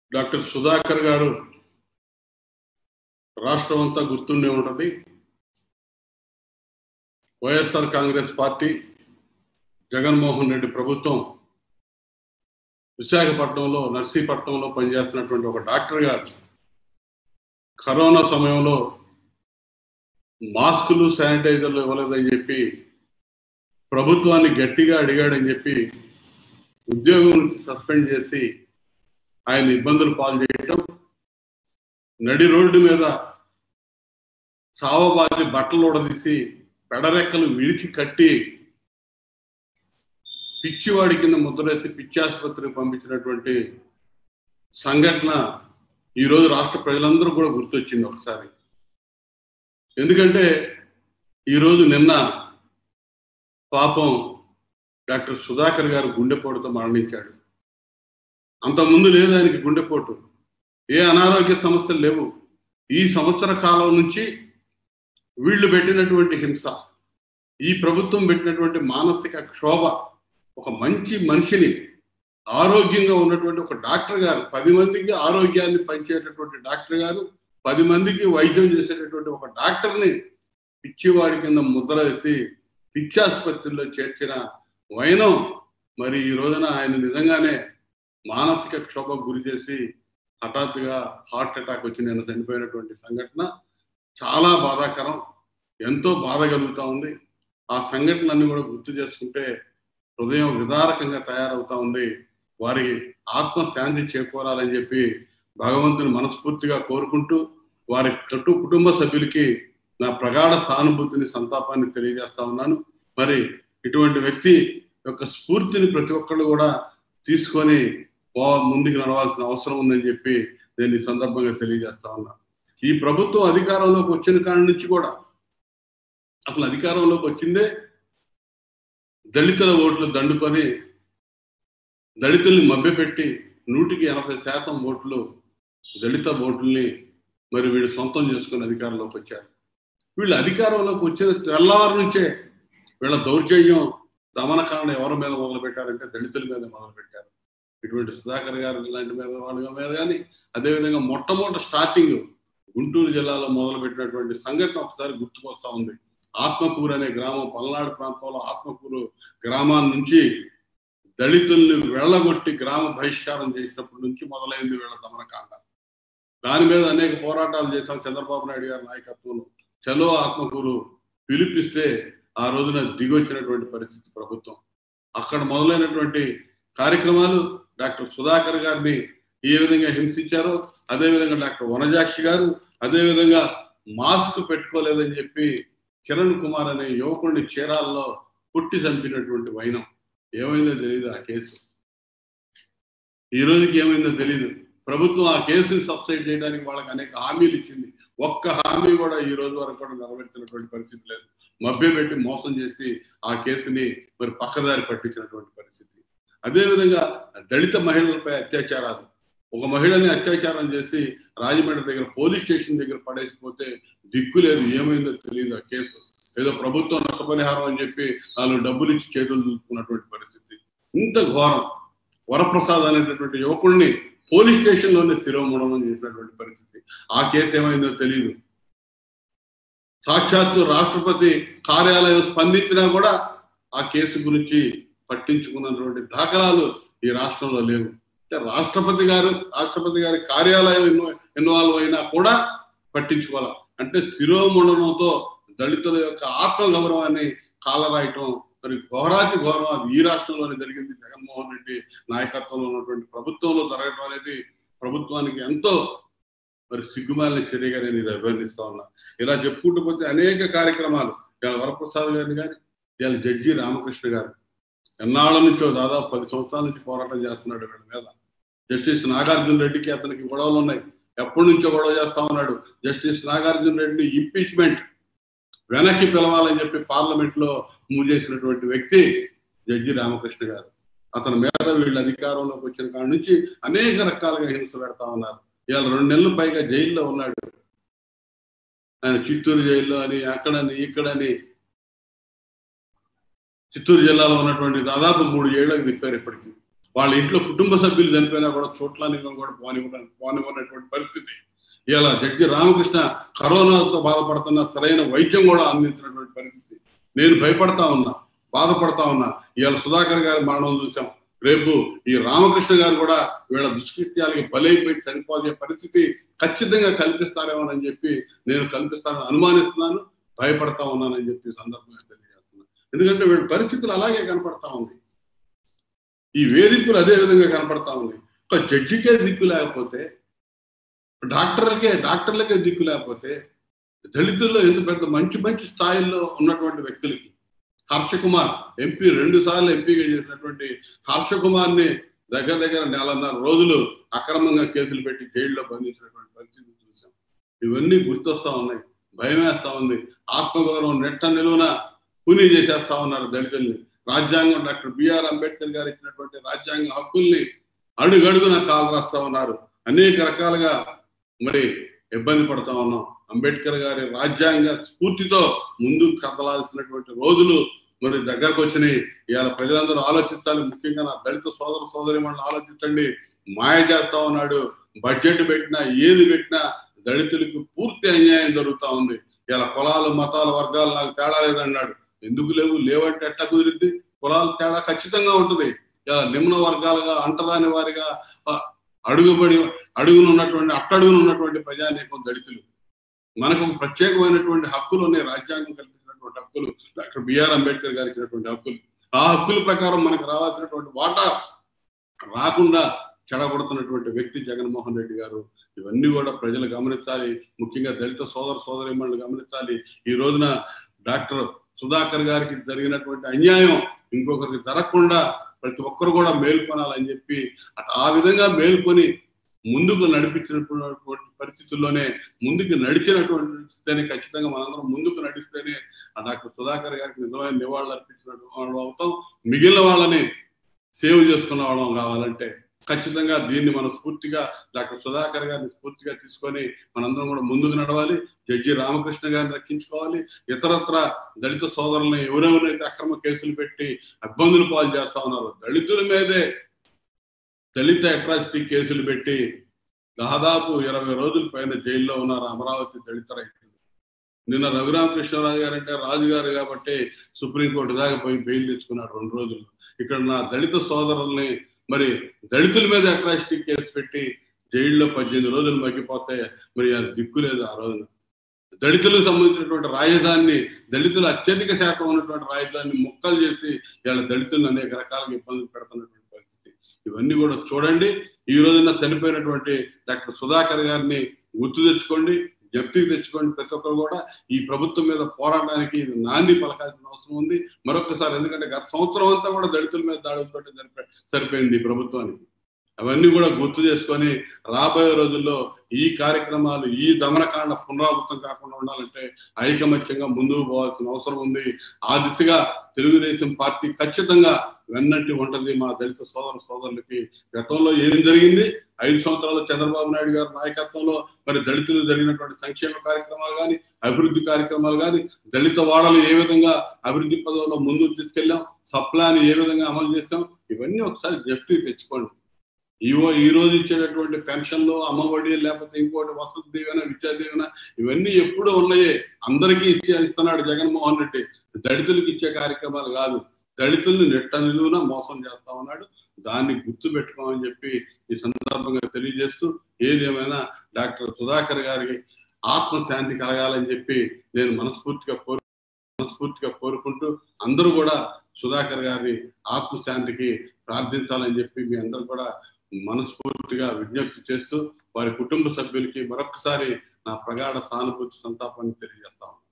doctor Sudhakar గారు రాష్ట్రం అంతా గుర్తుండే ఉంటుంది వైఎస్ఆర్ కాంగ్రెస్ పార్టీ జగన్మోహన్ రెడ్డి ప్రభుత్వం విశాఖపట్నంలో నర్సీపట్నంలో పనిచేస్తున్నటువంటి ఒక డాక్టర్ గారు కరోనా సమయంలో మాస్కులు శానిటైజర్లు ఇవ్వలేదని చెప్పి ప్రభుత్వాన్ని గట్టిగా అడిగాడని చెప్పి ఉద్యోగం నుంచి సస్పెండ్ చేసి ఆయన ఇబ్బందులు పాలు చేయటం నడి రోడ్డు మీద చావబాది బట్టలు ఉడదీసి పెడరెక్కలు విడిచి కట్టి పిచ్చివాడి కింద ముద్రేసి పిచ్చి ఆసుపత్రికి పంపించినటువంటి సంఘటన ఈరోజు రాష్ట్ర ప్రజలందరూ కూడా గుర్తొచ్చింది ఒకసారి ఎందుకంటే ఈరోజు నిన్న పాపం డాక్టర్ సుధాకర్ గారు గుండెపోటుతో మరణించాడు అంతకుముందు లేదు ఆయనకి గుండెపోటు ఏ అనారోగ్య సమస్యలు లేవు ఈ సంవత్సర కాలం నుంచి వీళ్ళు పెట్టినటువంటి హింస ఈ ప్రభుత్వం పెట్టినటువంటి మానసిక క్షోభ ఒక మంచి మనిషిని ఆరోగ్యంగా ఉన్నటువంటి ఒక డాక్టర్ గారు పది మందికి ఆరోగ్యాన్ని పంచేటటువంటి డాక్టర్ గారు పది మందికి వైద్యం చేసేటటువంటి ఒక డాక్టర్ని పిచ్చివాడి కింద ముద్ర వేసి పిచ్చి ఆసుపత్రిలో చేర్చిన వైనం మరి ఈ రోజున ఆయన నిజంగానే మానసిక క్షోభకు గురి చేసి హఠాత్తుగా హార్ట్ అటాక్ వచ్చి నేను చనిపోయినటువంటి సంఘటన చాలా బాధాకరం ఎంతో బాధ కలుగుతా ఉంది ఆ సంఘటనలన్నీ కూడా గుర్తు చేసుకుంటే హృదయం విదారకంగా తయారవుతా ఉంది వారి ఆత్మ శాంతి చేకూరాలని చెప్పి భగవంతుని మనస్ఫూర్తిగా కోరుకుంటూ వారి చుట్టూ కుటుంబ సభ్యులకి నా ప్రగాఢ సానుభూతిని సంతాపాన్ని తెలియజేస్తా ఉన్నాను మరి ఇటువంటి వ్యక్తి యొక్క స్ఫూర్తిని ప్రతి ఒక్కళ్ళు కూడా తీసుకొని పో ముందుకు నడవాల్సిన అవసరం ఉందని చెప్పి నేను ఈ సందర్భంగా తెలియజేస్తా ఉన్నా ఈ ప్రభుత్వం అధికారంలోకి వచ్చిన కాడి నుంచి కూడా అసలు అధికారంలోకి వచ్చిందే దళితుల ఓట్లు దండుకొని దళితుల్ని మభ్యపెట్టి నూటికి ఎనభై శాతం ఓట్లు దళిత ఓట్లని మరి వీళ్ళు సొంతం చేసుకుని అధికారంలోకి వచ్చారు వీళ్ళు అధికారంలోకి వచ్చిన తెల్లవారు నుంచే వీళ్ళ దౌర్జన్యం దమనకాండ ఎవరి మీద మొదలు పెట్టారంటే దళితుల మీద మొదలు పెట్టారు ఇటువంటి సుధాకర్ గారు ఇలాంటి మీద వాళ్ళ మీద కానీ అదేవిధంగా మొట్టమొదటి స్టార్టింగ్ గుంటూరు జిల్లాలో మొదలు పెట్టినటువంటి సంఘటన ఒకసారి గుర్తుకొస్తా ఉంది ఆత్మకూరు అనే గ్రామం పల్నాడు ప్రాంతంలో ఆత్మకూరు గ్రామాన్ని నుంచి దళితుల్ని వెళ్ళగొట్టి గ్రామ బహిష్కారం చేసినప్పటి నుంచి మొదలైంది వీళ్ళ దమనకాండ దాని మీద అనేక పోరాటాలు చేశాం చంద్రబాబు నాయుడు గారి నాయకత్వంలో చలో ఆత్మకూరు పిలిపిస్తే ఆ రోజున దిగొచ్చినటువంటి పరిస్థితి ప్రభుత్వం అక్కడ మొదలైనటువంటి కార్యక్రమాలు డాక్టర్ సుధాకర్ గారిని ఏ విధంగా హింసించారో అదేవిధంగా డాక్టర్ వనజాక్షి గారు అదేవిధంగా మాస్క్ పెట్టుకోలేదని చెప్పి కిరణ్ కుమార్ అనే యువకుడిని చీరాల్లో పుట్టి చంపినటువంటి వైనం ఏమైందో తెలియదు ఆ కేసు ఈ రోజుకి ఏమైందో తెలియదు ప్రభుత్వం ఆ కేసుని సబ్సైడ్ చేయడానికి వాళ్ళకి అనేక హామీలు ఇచ్చింది ఒక్క హామీ కూడా ఈ రోజు వరకు కూడా నెరవేర్చినటువంటి పరిస్థితి లేదు మభ్యపెట్టి మోసం చేసి ఆ కేసుని మరి పక్కదారి పట్టించినటువంటి పరిస్థితి అదేవిధంగా దళిత మహిళలపై అత్యాచారాలు ఒక మహిళని అత్యాచారం చేసి రాజమండ్రి దగ్గర పోలీస్ స్టేషన్ దగ్గర పడేసిపోతే దిక్కు లేదు ఏమైందో తెలియదు ఆ కేసు ఏదో ప్రభుత్వం నష్టపరిహారం అని చెప్పి వాళ్ళు డబ్బులు ఇచ్చి చేతులు చూసుకున్నటువంటి పరిస్థితి ఇంత ఘోరం వరప్రసాద్ అనేటటువంటి యువకుడిని పోలీస్ స్టేషన్ లోనే స్థిరోమణం చేసినటువంటి పరిస్థితి ఆ కేసు ఏమైందో తెలియదు సాక్షాత్తు రాష్ట్రపతి కార్యాలయం స్పందించినా కూడా ఆ కేసు గురించి పట్టించుకున్నటువంటి దాఖలాలు ఈ రాష్ట్రంలో లేవు అంటే రాష్ట్రపతి గారు రాష్ట్రపతి గారి కార్యాలయం ఇన్వాల్వ్ అయినా కూడా పట్టించుకోవాలి అంటే శిరోమండనంతో దళితుల యొక్క ఆత్మ గౌరవాన్ని కాలరాయటం మరి ఘోరాతి ఘోరం అది ఈ రాష్ట్రంలోనే జరిగింది జగన్మోహన్ రెడ్డి నాయకత్వంలో ఉన్నటువంటి ప్రభుత్వంలో జరగడం అనేది ప్రభుత్వానికి ఎంతో మరి సిగ్గుమాలిన చర్యగా నేను ఇది అభివర్ణిస్తా ఉన్నా ఇలా చెప్పుకుంటూ పోతే అనేక కార్యక్రమాలు ఇవాళ వరప్రసాద్ గారిని కానీ ఇవాళ జడ్జి రామకృష్ణ గారు ఎన్నాళ్ళ నుంచో దాదాపు పది సంవత్సరాల నుంచి పోరాటం చేస్తున్నాడు వీళ్ళ మీద జస్టిస్ నాగార్జున రెడ్డికి అతనికి గొడవలు ఉన్నాయి ఎప్పటి నుంచో గొడవ చేస్తా ఉన్నాడు జస్టిస్ నాగార్జున రెడ్డిని ఇంపీచ్మెంట్ వెనక్కి పిలవాలని చెప్పి పార్లమెంట్ లో మూవ్ చేసినటువంటి వ్యక్తి జడ్జి రామకృష్ణ గారు అతని మీద వీళ్ళు అధికారంలోకి వచ్చిన కాడి నుంచి అనేక రకాలుగా హింస పెడతా ఉన్నారు ఇవాళ రెండు నెలలు పైగా జైల్లో ఉన్నాడు ఆయన చిత్తూరు జైల్లో అని అక్కడని ఇక్కడని చిత్తూరు జిల్లాలో ఉన్నటువంటి దాదాపు మూడు ఏళ్లకు తిప్పారు ఇప్పటికి వాళ్ళ ఇంట్లో కుటుంబ సభ్యులు చనిపోయినా కూడా చూడటానికి కూడా పోనివ్వడానికి పోనివ్వనటువంటి పరిస్థితి ఇలా జడ్జి రామకృష్ణ కరోనాతో బాధపడుతున్న సరైన వైద్యం కూడా అందించినటువంటి పరిస్థితి నేను భయపడతా ఉన్నా బాధపడతా ఉన్నా ఇవాళ సుధాకర్ గారి మరణం చూసాం రేపు ఈ రామకృష్ణ గారు కూడా వీళ్ళ దుష్కృత్యాలకి బలైపోయి చనిపోయే పరిస్థితి ఖచ్చితంగా కల్పిస్తారేమోనని చెప్పి నేను కల్పిస్తానని అనుమానిస్తున్నాను భయపడతా ఉన్నానని చెప్పి ఈ సందర్భంగా తెలియజేస్తున్నాను ఎందుకంటే వీళ్ళ పరిస్థితులు అలాగే కనపడతా ఉంది ఈ వేధింపులు అదే విధంగా కనపడతా ఉన్నాయి ఒక జడ్జికే దిక్కు లేకపోతే డాక్టర్లకే డాక్టర్లకే దిక్కు లేకపోతే దళితుల్లో ఎంత పెద్ద మంచి మంచి స్థాయిల్లో ఉన్నటువంటి వ్యక్తులకి హర్ష కుమార్ ఎంపీ రెండు సార్లు ఎంపీగా చేసినటువంటి హర్ష కుమార్ ని దగ్గర దగ్గర నెలన్నర రోజులు అక్రమంగా కేసులు పెట్టి జైల్లో బంధించినటువంటి పరిస్థితి చూసాం ఇవన్నీ గుర్తొస్తా ఉన్నాయి భయం వేస్తా ఉంది ఆత్మగౌరవం నెట్ట నిలువున పుని చేసేస్తా ఉన్నారు దళితుల్ని రాజ్యాంగం డాక్టర్ బిఆర్ అంబేద్కర్ గారు ఇచ్చినటువంటి రాజ్యాంగ హక్కుల్ని అడుగడుగున కాలు రాస్తా ఉన్నారు అనేక రకాలుగా మరి ఇబ్బంది పడతా ఉన్నాం అంబేద్కర్ గారి రాజ్యాంగ స్ఫూర్తితో ముందుకు కదలాల్సినటువంటి రోజులు మరి దగ్గరకు వచ్చినాయి ఇవాళ ప్రజలందరూ ఆలోచించాలి ముఖ్యంగా నా దళిత సోదర సోదరి మనం ఆలోచించండి మాయ చేస్తా ఉన్నాడు బడ్జెట్ పెట్టినా ఏది పెట్టినా దళితులకు పూర్తి అన్యాయం జరుగుతా ఉంది ఇలా కులాలు మతాలు వర్గాలు నాకు తేడా లేదన్నాడు ఎందుకు లేవు లేవంటే ఎట్లా కుదిరింది కులాలు తేడా ఖచ్చితంగా ఉంటుంది ఇలా నిమ్న వర్గాలుగా అంటరాని వారిగా అడుగుబడి అడుగునున్నటువంటి అట్టడుగున ఉన్నటువంటి ప్రజానీకం దళితులు మనకు ప్రత్యేకమైనటువంటి హక్కులు ఉన్నాయి రాజ్యాంగం కల్పించినటువంటి హక్కులు డాక్టర్ బిఆర్ అంబేద్కర్ గారు ఇచ్చినటువంటి హక్కులు ఆ హక్కుల ప్రకారం మనకు రావాల్సినటువంటి వాటా రాకుండా చెడగొడుతున్నటువంటి వ్యక్తి జగన్మోహన్ రెడ్డి గారు ఇవన్నీ కూడా ప్రజలు గమనించాలి ముఖ్యంగా దళిత సోదర సోదరిమణులు గమనించాలి ఈ రోజున డాక్టర్ సుధాకర్ గారికి జరిగినటువంటి అన్యాయం ఇంకొకరికి జరగకుండా ప్రతి ఒక్కరు కూడా మేల్కొనాలని చెప్పి ఆ విధంగా మేల్కొని ముందుకు నడిపించినటువంటి పరిస్థితుల్లోనే ముందుకు నడిచినటువంటి ఖచ్చితంగా మనందరం ముందుకు నడిస్తేనే ఆ డాక్టర్ సుధాకర్ గారికి నిజమైన నివాళులు అర్పించినటువంటి వాళ్ళం అవుతాం మిగిలిన వాళ్ళని సేవ్ చేసుకున్న వాళ్ళం కావాలంటే ఖచ్చితంగా దీన్ని మనం స్ఫూర్తిగా డాక్టర్ సుధాకర్ గారిని స్ఫూర్తిగా తీసుకొని మనందరం కూడా ముందుకు నడవాలి జడ్జి రామకృష్ణ గారిని రక్షించుకోవాలి ఇతరత్ర దళిత సోదరుల్ని ఎవరెవరైతే అక్రమ కేసులు పెట్టి ఇబ్బందులు పాలు చేస్తా ఉన్నారో దళితుల మీదే దళిత అట్రాసిటీ కేసులు పెట్టి దాదాపు ఇరవై రోజుల పైన జైల్లో ఉన్నారు అమరావతి దళిత రైతులు నిన్న రఘురామకృష్ణరాజు గారు అంటే రాజుగారు కాబట్టి సుప్రీంకోర్టు దాకా పోయి బెయిల్ తెచ్చుకున్నాడు రెండు రోజులు ఇక్కడ నా దళిత సోదరుల్ని మరి దళితుల మీద అట్రాసిటీ కేసు పెట్టి జైల్లో పద్దెనిమిది రోజులు మగ్గిపోతే మరి అది దిక్కు లేదు ఆ రోజున దళితులకు సంబంధించినటువంటి రాజధానిని దళితులు అత్యధిక శాతం ఉన్నటువంటి రాజధానిని ముక్కలు చేసి ఇవాళ దళితులను అనేక రకాలుగా ఇబ్బందులు పెడుతున్నటువంటి పరిస్థితి ఇవన్నీ కూడా చూడండి ఈ రోజున చనిపోయినటువంటి డాక్టర్ సుధాకర్ గారిని గుర్తు తెచ్చుకోండి జప్తికి తెచ్చుకోండి ప్రతి ఒక్కరు కూడా ఈ ప్రభుత్వం మీద పోరాటానికి నాంది పలకాల్సిన అవసరం ఉంది మరొకసారి ఎందుకంటే గత సంవత్సరం అంతా కూడా దళితుల మీద దాడులతో సరిపో సరిపోయింది ఈ ప్రభుత్వానికి అవన్నీ కూడా గుర్తు చేసుకొని రాబోయే రోజుల్లో ఈ కార్యక్రమాలు ఈ దమనకాండ పునరావృతం కాకుండా ఉండాలంటే ఐకమత్యంగా ముందుకు పోవాల్సిన అవసరం ఉంది ఆ దిశగా తెలుగుదేశం పార్టీ ఖచ్చితంగా వెన్నట్టి ఉంటది మా దళిత సోదర సోదరులకి గతంలో ఏం జరిగింది ఐదు సంవత్సరాలు చంద్రబాబు నాయుడు గారి నాయకత్వంలో మరి దళితులు జరిగినటువంటి సంక్షేమ కార్యక్రమాలు కానీ అభివృద్ధి కార్యక్రమాలు కానీ దళిత వాడలు ఏ విధంగా అభివృద్ధి పదవుల్లో ముందుకు తీసుకెళ్ళాం సప్లాని ఏ విధంగా అమలు చేస్తాం ఇవన్నీ ఒకసారి జప్తి తెచ్చుకోండి ఈ ఈ రోజు ఇచ్చేటటువంటి పెన్షన్లు అమ్మఒడి లేకపోతే ఇంకోటి వసతి దీవెన విద్యా దీవెన ఇవన్నీ ఎప్పుడూ ఉన్నాయే అందరికీ ఇచ్చే ఇస్తున్నాడు జగన్మోహన్ రెడ్డి దళితులకు ఇచ్చే కార్యక్రమాలు కాదు దళితుల్ని నెట్ట నిలువున మోసం చేస్తా ఉన్నాడు దాన్ని గుర్తు పెట్టుకోమని చెప్పి ఈ సందర్భంగా తెలియజేస్తూ ఏదేమైనా డాక్టర్ సుధాకర్ గారికి ఆత్మశాంతి కలగాలని చెప్పి నేను మనస్ఫూర్తిగా కోరు మనస్ఫూర్తిగా కోరుకుంటూ అందరూ కూడా సుధాకర్ గారి ఆత్మశాంతికి ప్రార్థించాలని చెప్పి మీ అందరూ కూడా మనస్ఫూర్తిగా విజ్ఞప్తి చేస్తూ వారి కుటుంబ సభ్యులకి మరొకసారి నా ప్రగాఢ సానుభూతి సంతాపాన్ని తెలియజేస్తాను